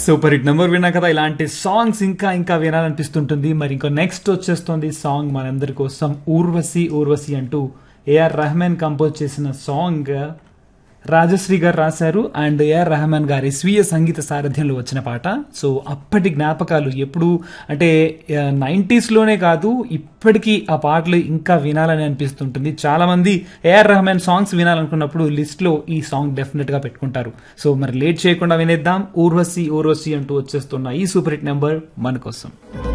super hit number విన్నా కదా ఇలాంటి సాంగ్స్ ఇంకా ఇంకా వినాలనిపిస్తుంటుంది మరి ఇంకో నెక్స్ట్ వచ్చేస్తుంది సాంగ్ మనందరి కోసం ఊర్వశి ఊర్వశి అంటూ ఏఆర్ రెహమాన్ కంపోజ్ చేసిన సాంగ్ రాజశ్రీ గారు రాశారు అండ్ ఏఆర్ రెహమాన్ గారి స్వీయ సంగీత సారథ్యంలో వచ్చిన పాట సో అప్పటి జ్ఞాపకాలు ఎప్పుడు అంటే నైంటీస్లోనే కాదు ఇప్పటికీ ఆ పాటలు ఇంకా వినాలని అనిపిస్తుంటుంది చాలా మంది ఏఆర్ రెహమాన్ సాంగ్స్ వినాలనుకున్నప్పుడు లిస్ట్లో ఈ సాంగ్ డెఫినెట్గా పెట్టుకుంటారు సో మరి లేట్ చేయకుండా వినేద్దాం ఊర్వశి ఊర్వశి అంటూ వచ్చేస్తున్న ఈ సూపర్ హిట్ నెంబర్ మన కోసం